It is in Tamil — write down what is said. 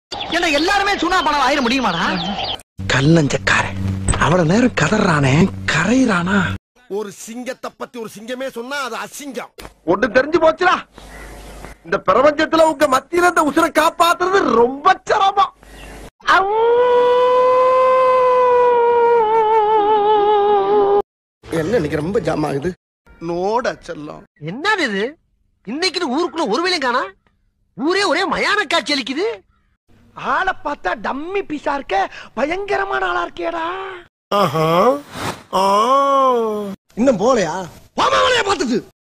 ஏன்னா எல்லாருமே சுனா பணம் ஆயிர முடியுமாடா கல்லஞ்சக்காரன் அவ்வளவு நேரம் கதறானே கரையிறானா ஒரு சிங்கத்தை பத்தி ஒரு சிங்கமே சொன்னா அது அசிங்கம் ஒண்ணு தெரிஞ்சு போச்சுடா இந்த பிரபஞ்சத்துல உங்க மத்தியில இந்த உசுரை காப்பாத்துறது ரொம்ப சிரமம் என்ன இன்னைக்கு ரொம்ப ஜாம் ஆகுது நோட செல்லம் என்னது இது இன்னைக்கு ஊருக்குள்ள ஒரு வேலையும் காணா ஊரே ஒரே மயான காட்சி அளிக்குது ஆளை பார்த்தா டம்மி பீஸா இருக்க பயங்கரமான ஆளா இருக்கேடா ஆஹா ஆ. இன்னும் போலையா பாமாவளைய பார்த்தது